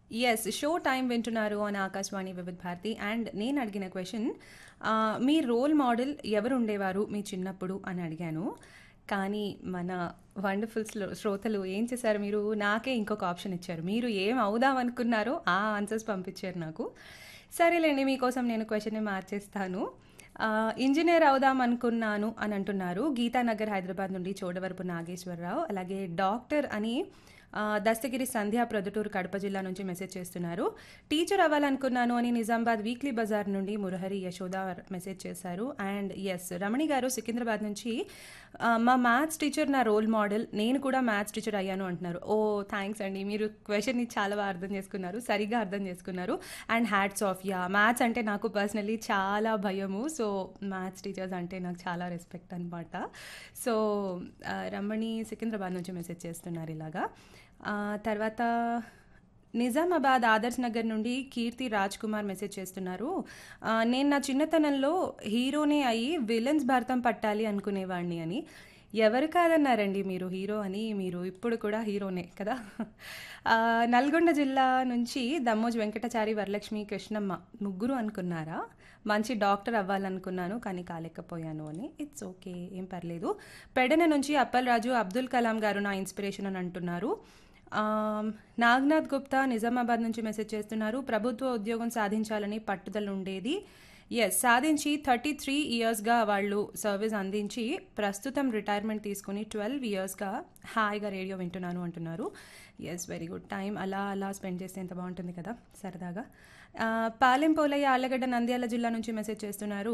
Yes show time వింటున్నారు అని Akashvani Vividh Bharati and నేను అడిగిన క్వశ్చన్ మీ రోల్ మోడల్ ఎవరు ఉండేవారు మీ చిన్నప్పుడు అని అడిగాను కానీ మన వండర్ఫుల్ శ్రోతలు ఏం చేశారు మీరు నాకే ఇంకొక ఆప్షన్ ఇచ్చారు మీరు ఏం అవుదాం అనుకున్నారో ఆ ఆన్సర్స్ పంపించారు నాకు సరేలేండి మీకోసం నేను క్వశ్చన్ని మార్చేస్తాను ఆ, ఇంజనీర్ అవుదాం అనుకున్నాను అని అంటున్నారు గీతానగర్ హైదరాబాద్ నుండి చోడవరపు నాగేశ్వరరావు అలాగే డాక్టర్ అని ఆ, దస్తగిరి సంధ్య ప్రొద్దుటూరు కడప జిల్లా నుంచి మెసేజ్ చేస్తున్నారు టీచర్ అవ్వాలనుకున్నాను అని నిజామాబాద్ వీక్లీ బజార్ నుండి మురహరి యశోద మెసేజ్ చేశారు అండ్ ఎస్ రమణి గారు సికింద్రాబాద్ నుంచి ఆ, మా మ్యాథ్స్ టీచర్ నా రోల్ మోడల్ నేను కూడా మ్యాథ్స్ టీచర్ అయ్యాను అంటున్నారు ఓ థ్యాంక్స్ అండి మీరు క్వశ్చన్ని చాలా బాగా అర్థం చేసుకున్నారు సరిగా అర్థం చేసుకున్నారు and hats off yeah maths అంటే నాకు పర్సనలీ చాలా భయము సో మ్యాథ్స్ టీచర్స్ అంటే నాకు చాలా రెస్పెక్ట్ అనమాట సో ఆ, రమణి సికింద్రాబాద్ నుంచి మెసేజ్ చేస్తున్నారు ఇలాగా ఆ, తర్వాత నిజామాబాద్ ఆదర్శ్ నగర్ నుండి కీర్తి రాజ్ కుమార్ మెసేజ్ చేస్తున్నారు ఆ, నేను నా చిన్నతనంలో హీరోనే అయ్యి విలన్స్ భర్తం పట్టాలి అనుకునేవాడిని అని ఎవరు కాదన్నారండి మీరు హీరో అని మీరు ఇప్పుడు కూడా హీరోనే కదా ఆ, నల్గొండ జిల్లా నుంచి దమ్మోజు వెంకటాచారి వరలక్ష్మి కృష్ణమ్మ ముగ్గురు అనుకున్నారా మంచి డాక్టర్ అవ్వాలనుకున్నాను కానీ కాలేకపోయాను అని ఇట్స్ ఓకే ఏం పర్లేదు పెడన నుంచి అప్పలరాజు అబ్దుల్ కలాం గారు నా ఇన్స్పిరేషన్ అని అంటున్నారు ఆమ్, నాగ్నాథ్ గుప్తా నిజామాబాద్ నుంచి మెసేజ్ చేస్తున్నారు ప్రభుత్వ ఉద్యోగం సాధించాలని పట్టుదల ఉండేది ఎస్ సాధించి థర్టీ త్రీ ఇయర్స్గా వాళ్ళు సర్వీస్ అందించి ప్రస్తుతం రిటైర్మెంట్ తీసుకుని ట్వెల్వ్ ఇయర్స్గా హాయిగా రేడియో వింటున్నాను అంటున్నారు ఎస్ వెరీ గుడ్ టైం అలా అలా స్పెండ్ చేస్తే ఎంత బాగుంటుంది కదా సరదాగా ఆ, పాలెం పోలయ్య ఆళ్ళగడ్డ నంద్యాల జిల్లా నుంచి మెసేజ్ చేస్తున్నారు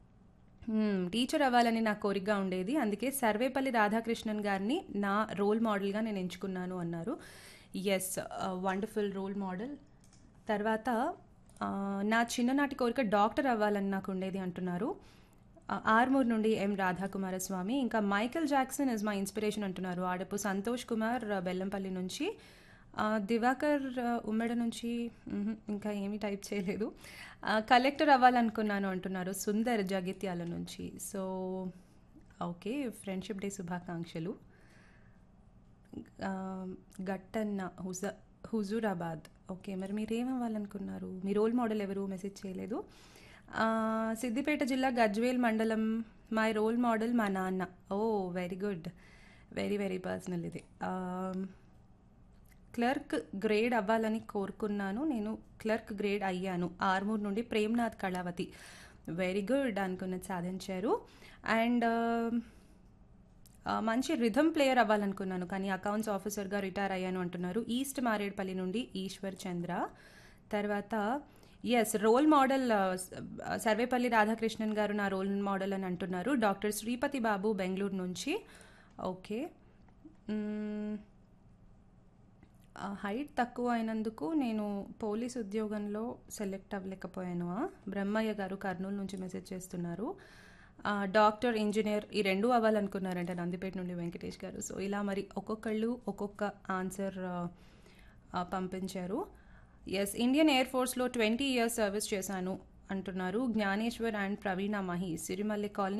మ్మ్. టీచర్ అవ్వాలని నా కోరికగా ఉండేది అందుకే సర్వేపల్లి రాధాకృష్ణన్ గారిని నా రోల్ మోడల్గా నేను ఎంచుకున్నాను అన్నారు ఎస్ వండర్ఫుల్ రోల్ మోడల్ తర్వాత ఆ, నా చిన్ననాటి కోరిక డాక్టర్ అవ్వాలని నాకు ఉండేది అంటున్నారు ఆ, ఆర్మూర్ నుండి ఎం రాధాకుమారస్వామి ఇంకా Michael Jackson is my inspiration అంటున్నారు ఆడపు సంతోష్ కుమార్ ఆ, బెల్లంపల్లి నుంచి ఆ, దివాకర్ ఆ, ఉమ్మెడ నుంచి మ్హూ, ఇంకా ఏమీ టైప్ చేయలేదు ఆ, కలెక్టర్ అవ్వాలనుకున్నాను అంటున్నారు సుందర్ జగిత్యాల నుంచి సో ఓకే ఫ్రెండ్షిప్ డే శుభాకాంక్షలు ఆ, గట్టన్న హుజ హుజూరాబాద్ ఓకే మరి మీరు ఏం అవ్వాలనుకున్నారు మీ రోల్ మోడల్ ఎవరు మెసేజ్ చేయలేదు ఆ, సిద్దిపేట జిల్లా గజ్వేల్ మండలం మై రోల్ మోడల్ మా నాన్న oh very good very very personal ఇది ఆ, క్లర్క్ గ్రేడ్ అవ్వాలని కోరుకున్నాను నేను క్లర్క్ గ్రేడ్ అయ్యాను ఆర్మూర్ నుండి ప్రేమ్నాథ్ కళావతి వెరీ గుడ్ అనుకున్నది సాధించారు అండ్ ఆ, మంచి రిథమ్ ప్లేయర్ అవ్వాలనుకున్నాను కానీ అకౌంట్స్ ఆఫీసర్గా రిటైర్ అయ్యాను అంటున్నారు ఈస్ట్ మారేడ్పల్లి నుండి ఈశ్వర్ చంద్ర తర్వాత ఎస్ రోల్ మోడల్ ఆ, సర్వేపల్లి రాధాకృష్ణన్ గారు నా రోల్ మోడల్ అని అంటున్నారు డాక్టర్ శ్రీపతి బాబు బెంగళూరు నుంచి ఓకే మ్మ్. ఆ, హైట్ తక్కువ అయినందుకు నేను పోలీస్ ఉద్యోగంలో సెలెక్ట్ అవ్వలేకపోయాను ఆ? బ్రహ్మయ్య గారు కర్నూలు నుంచి మెసేజ్ చేస్తున్నారు ఆ, డాక్టర్ ఇంజనీర్ ఈ రెండు అవ్వాలనుకున్నారంట నందిపేట నుండి వెంకటేష్ గారు సో ఇలా మరి ఒక్కొక్కళ్ళు ఒక్కొక్క ఆన్సర్ ఆ, ఆ, పంపించారు ఎస్ ఇండియన్ ఎయిర్ ఫోర్స్లో ట్వంటీ ఇయర్స్ సర్వీస్ చేశాను అంటున్నారు జ్ఞానేశ్వర్ అండ్ ప్రవీణ మహి సిరిమల్లి కాలనీ